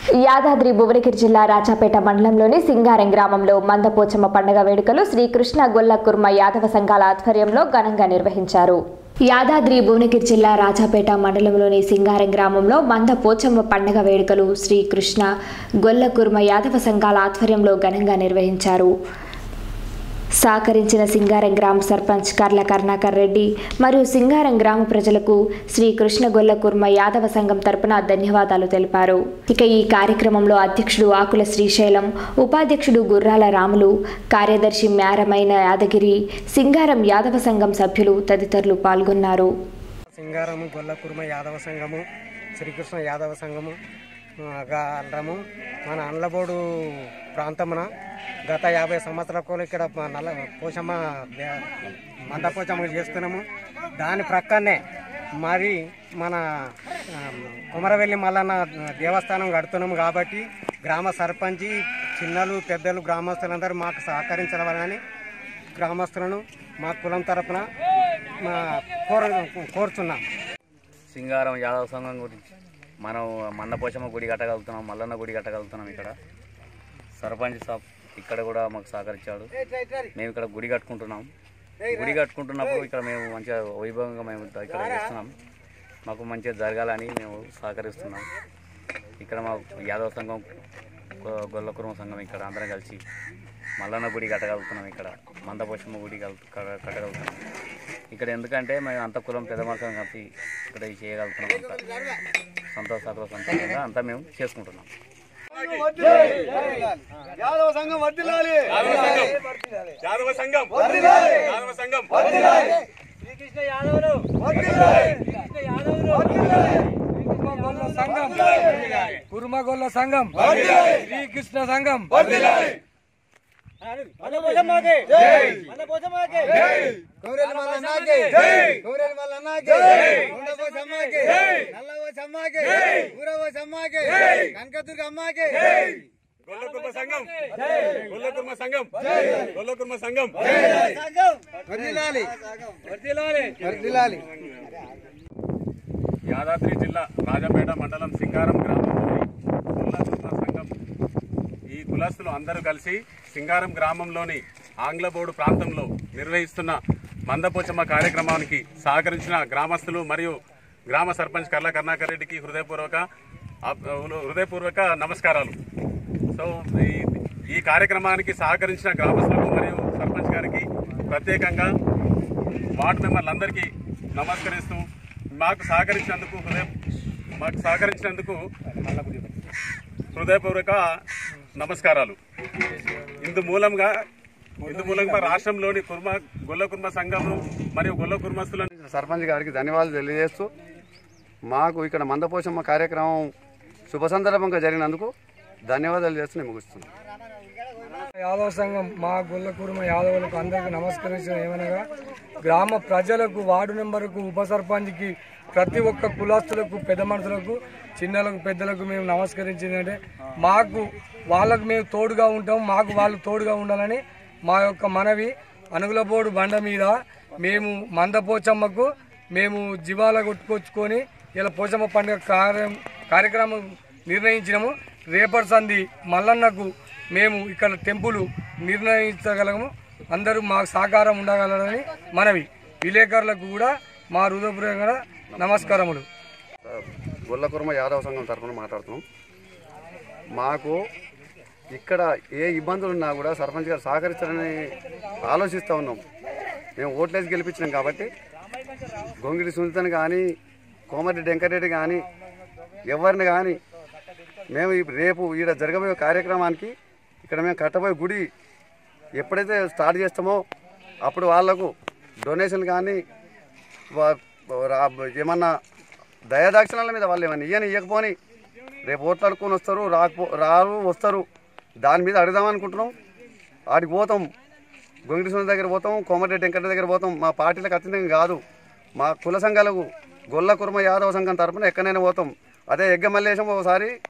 యాదాద్రి భువనగిరి జిల్లా రాజాపేట మండలంలోని సింగారం గ్రామంలో మందపోచమ్మ పండుగ వేడుకలు శ్రీకృష్ణ గొల్ల కుర్మ యాదవ సంఘాల ఆధ్వర్యంలో ఘనంగా నిర్వహించారు యాదాద్రి భువనగిరి జిల్లా రాజాపేట మండలంలోని సింగారం గ్రామంలో మంద పోచమ్మ పండుగ వేడుకలు శ్రీకృష్ణ గొల్ల కుర్మ యాదవ సంఘాల ఆధ్వర్యంలో ఘనంగా నిర్వహించారు సహకరించిన సింగారం గ్రామ సర్పంచ్ కర్ల కరుణాకర్ రెడ్డి మరియు సింగారం గ్రామ ప్రజలకు శ్రీ కృష్ణ గొల్ల కుర్మ యాదవ సంఘం తరపున ధన్యవాదాలు తెలిపారు ఇక ఈ కార్యక్రమంలో అధ్యక్షుడు ఆకుల శ్రీశైలం ఉపాధ్యక్షుడు గుర్రాల రాములు కార్యదర్శి మేరమైన యాదగిరి సింగారం యాదవ సంఘం సభ్యులు తదితరులు పాల్గొన్నారు సింగారము గొల్లకుర్మ యాదవ సంఘము శ్రీకృష్ణ యాదవ సంఘము ఆ, గలము మన అండ్లబోడు ప్రాంతమున గత యాభై సంవత్సరాల కోలు ఇక్కడ మా నల్ల పోషమ్మ దే- మంద పోచమ్మ చేస్తున్నాము దాని ప్రక్కనే మరి మన ఆ, కుమరవెల్లి మల్లన్న దేవస్థానం కడుతున్నాము కాబట్టి గ్రామ సర్పంచి చిన్నలు పెద్దలు గ్రామస్తులందరూ మాకు సహకరించవాలని గ్రామస్తులను మా కులం తరపున మా కోర కోరుతున్నాం సింగారం యాదవ సంఘం గురించి మనం మన్నపోచమ్మ గుడి కట్టగలుగుతున్నాం మల్లన్న గుడి కట్టగలుగుతున్నాం ఇక్కడ సర్పంచ్ సాబ్ ఇక్కడ కూడా మాకు సహకరించాడు మేము ఇక్కడ గుడి కట్టుకుంటున్నాం గుడి కట్టుకుంటున్నప్పుడు ఇక్కడ మేము మంచిగా వైభవంగా మేము ఇక్కడ చేస్తున్నాం మాకు మంచిగా జరగాలని మేము సహకరిస్తున్నాం ఇక్కడ మా యాదవ సంఘం గొ- గొల్లకుర్మ సంఘం ఇక్కడ అందరం కలిసి మల్లన్న గుడి కట్టగలుగుతున్నాం ఇక్కడ మందపోషమ్మ గుడి కల్- క- కట్టగలుగుతున్నాం ఇక్కడ ఎందుకంటే మేము అంత కులం పెద్ద మనుషులం కలిసి ఇక్కడ ఇది చేయగలుగుతున్నాం అంతా సంతోషాలు సంతోషంగా అంతా మేము చేసుకుంటున్నాం యాదవ సంఘం వర్దిల్లాలి యాదవ సంఘం యాదవ సంఘం శ్రీకృష్ణ యాదవులు శ్రీకృష్ణ యాదవులు కుర్మగొల్ల సంఘం కుర్మగొల్ల సంఘం శ్రీకృష్ణ సంఘం గౌరెల్ మల్లన్నకి గౌరెల్ మల్లన్నకి ఉండబో సమ్మాకి నల్లవో సమ్మాకి ఊరవో సమ్మాకి కనకదుర్గ అమ్మాకి గొల్లకుర్మ సంఘం గొల్లకుర్మ సంఘం గొల్లకుర్మ సంఘం వర్దిల్లాలి వర్దిల్లాలి వర్దిల్లాలి యాదాద్రి జిల్లా రాజపేట మండలం సింగారం గ్రామంలోని కులస్తుల సంఘం ఈ కులస్తులు అందరూ కలిసి సింగారం గ్రామంలోని ఆంగ్లబోర్డు ప్రాంతంలో నిర్వహిస్తున్న మందపోచమ్మ కార్యక్రమానికి సహకరించిన గ్రామస్తులు మరియు గ్రామ సర్పంచ్ కర్ల కరుణాకర్ రెడ్డికి హృదయపూర్వక అబ్- హృదయపూర్వక నమస్కారాలు సో ఈ ఈ కార్యక్రమానికి సహకరించిన గ్రామస్తులకు మరియు సర్పంచ్ గారికి ప్రత్యేకంగా వార్డు మెంబర్లందరికీ నమస్కరిస్తూ మాకు సహకరించినందుకు హృదయ మాకు సహకరించినందుకు హృదయపూర్వక నమస్కారాలు ఇందు మూలంగా ఇందు మూలంగా రాష్ట్రంలోని కుర్మ గొల్ల కుర్మ సంఘము మరియు గొల్ల కుర్మస్తులను సర్పంచ్ గారికి ధన్యవాదాలు తెలియజేస్తూ మాకు ఇక్కడ మందపోషమ్మ కార్యక్రమం శుభ సందర్భంగా జరిగినందుకు ధన్యవాదాలు చేస్తూ నేను ముగిస్తున్నాను యాదవ సంఘం మా గొల్లకూరుమ యాదవులకు అందరికీ నమస్కరించిన ఏమనగా గ్రామ ప్రజలకు వార్డు నెంబర్కు ఉప సర్పంచ్కి ప్రతి ఒక్క కులస్తులకు పెద్ద మనుషులకు చిన్నలకు పెద్దలకు మేము నమస్కరించిందంటే మాకు వాళ్ళకు మేము తోడుగా ఉంటాం మాకు వాళ్ళు తోడుగా ఉండాలని మా యొక్క మనవి అనుగులబోడు బండ మీద మేము మందపోచమ్మకు మేము జీవాల కొట్టుకొచ్చుకొని ఇలా పోచమ్మ పండుగ కార్యం కార్యక్రమం నిర్ణయించినాము రేపటి సంధి మల్లన్నకు మేము ఇక్కడ టెంపుల్ నిర్ణయించగలము అందరూ మాకు సహకారం ఉండగలరని మనవి విలేకరులకు కూడా మా హృదయపూర్వకంగా నమస్కారములు గొల్లకుర్మ యాదవ సంఘం తరఫున మాట్లాడుతున్నాం మాకు ఇక్కడ ఏ ఇబ్బందులు ఉన్నా కూడా సర్పంచ్ గారు సహకరిస్తారని ఆలోచిస్తూ ఉన్నాం మేము ఓట్లేసి గెలిపించినాం కాబట్టి గొంగిడి సునీతని కానీ కోమరెడ్డి వెంకటరెడ్డి కానీ ఎవరిని కానీ మేము ఈ- రేపు ఈడ జరగబోయే కార్యక్రమానికి ఇక్కడ మేము కట్టబోయే గుడి ఎప్పుడైతే స్టార్ట్ చేస్తామో అప్పుడు వాళ్లకు డొనేషన్ కానీ వా- రా- ఏమన్నా దయాదాక్షిణాల మీద వాళ్ళు ఏమన్నా ఇయ్యని ఇవ్వకపోని రేపు ఓట్లాడుకొని వస్తారు రాకపో రారు వస్తారు దాని మీద అడుగుదామనుకుంటున్నాం ఆడికి పోతాం గొంగిడి సుందర దగ్గర పోతాం కోమటిరెడ్డి వెంకట దగ్గర పోతాం మా పార్టీలకు అత్యంతంగా కాదు మా కుల సంఘాలకు గొల్ల కుర్మ యాదవ సంఘం తరపున ఎక్కడైనా పోతాం అదే ఎగ్గ మల్లేశం ఒకసారి